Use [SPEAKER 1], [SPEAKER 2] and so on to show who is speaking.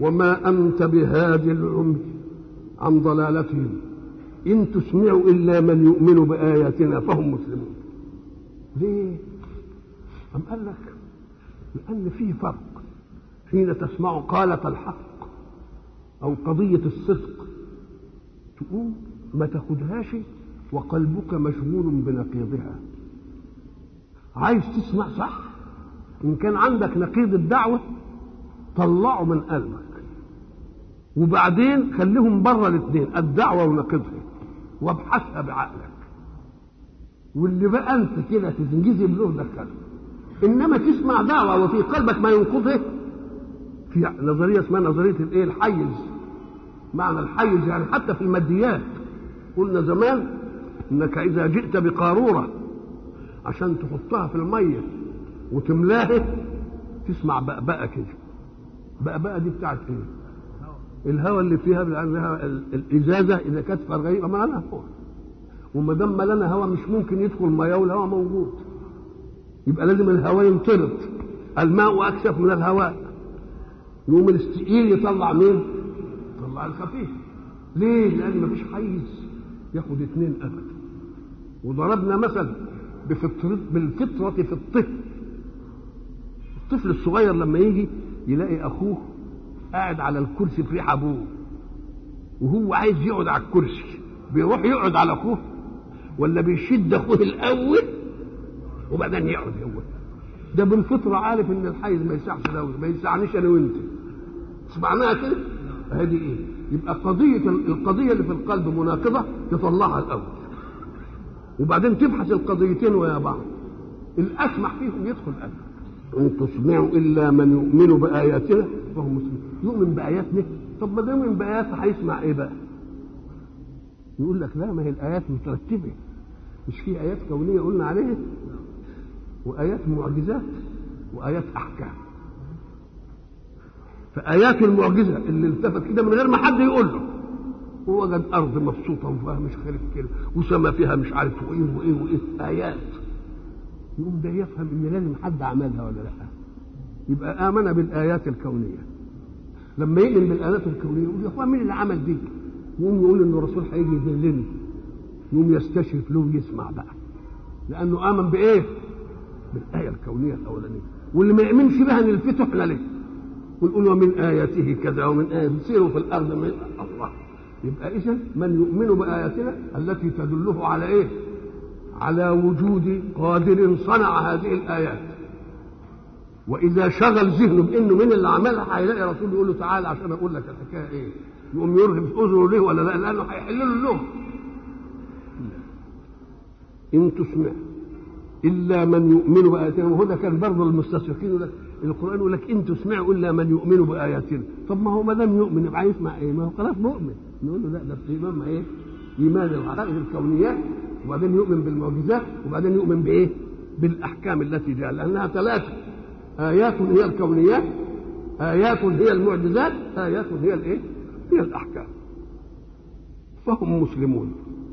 [SPEAKER 1] وما أنت بهاد العمي عن ضلالتهم إن تسمع إلا من يؤمن بآياتنا فهم مسلمون ليه؟ أم قال لك لأن في فرق حين تسمع قالة الحق أو قضية الصدق تقوم ما تاخدهاش وقلبك مشغول بنقيضها عايز تسمع صح إن كان عندك نقيض الدعوة طلعه من قلبك وبعدين خليهم بره الاثنين الدعوة ونقيضها وابحثها بعقلك واللي بقى انت كده تنجذب له دخله انما تسمع دعوه وفي قلبك ما ينقضه في نظريه اسمها نظريه الايه الحيز معنى الحيز يعني حتى في الماديات قلنا زمان انك اذا جئت بقاروره عشان تحطها في الميه وتملاها تسمع بقبقه كده بقبقه دي بتاعت ايه الهواء اللي فيها لانها الازازه اذا كانت فرغيه ما لها هواء وما دام لنا هواء مش ممكن يدخل ميه والهواء موجود يبقى لازم الهواء ينطرد الماء اكثف من الهواء يقوم الثقيل يطلع مين؟ يطلع الخفيف ليه؟ لان مفيش حيز ياخد اثنين ابدا وضربنا مثل بفطرة بالفطرة في الطفل الطفل الصغير لما يجي يلاقي اخوه قاعد على الكرسي في ريح ابوه وهو عايز يقعد على الكرسي بيروح يقعد على اخوه ولا بيشد اخوه الاول وبعدين يقعد هو ده بالفطره عارف ان الحيز ما يسعش ده ما يسعنيش انا وانت سمعناها كده هذه ايه يبقى قضيه القضيه اللي في القلب مناقضه تطلعها الاول وبعدين تبحث القضيتين ويا بعض الاسمح فيهم يدخل قلبك ان تسمعوا الا من يؤمن باياتنا فهو مسلم يؤمن باياتنا طب ما دام يؤمن باياتنا هيسمع ايه بقى يقول لك لا ما هي الايات مترتبه مش في ايات كونيه قلنا عليها وايات معجزات وايات احكام فايات المعجزه اللي التفت كده من غير ما حد يقول له ووجد ارض مبسوطه وفيها مش عارف كده وسما فيها مش عارف وايه وايه وايه ايات يقوم ده يفهم ان لازم حد عملها ولا لا يبقى امن بالايات الكونيه لما يؤمن بالايات الكونيه يقول يا اخوان مين اللي عمل دي؟ يقوم يقول ان الرسول هيجي يذلني يقوم يستشرف له ويسمع بقى لانه امن بايه؟ بالايه الكونيه الاولانيه واللي ما يؤمنش بها نلفته احنا ليه؟ ونقول ومن اياته كذا ومن اياته سيروا في الارض من الله يبقى اذا من يؤمن باياتنا التي تدله على ايه؟ على وجود قادر صنع هذه الايات واذا شغل ذهنه بانه من اللي عملها هيلاقي رسول يقول له تعالى عشان اقول لك الحكايه ايه يقوم يرهب اذنه ليه ولا لا لانه هيحل له اللغه ان تسمع الا من يؤمن باياتنا وهو ده كان برضه المستشرقين يقول لك القران يقول لك ان تسمعوا الا من يؤمن باياتنا طب ما هو ما دام يؤمن يبقى يسمع ايه ما هو خلاص مؤمن نقول له لا ده ايمان مع ايه ايمان الحقائق الكونيات وبعدين يؤمن بالمعجزات وبعدين يؤمن بايه بالاحكام التي جاء لانها ثلاثه ايات هي الكونيات ايات هي المعجزات ايات هي الايه هي الاحكام فهم مسلمون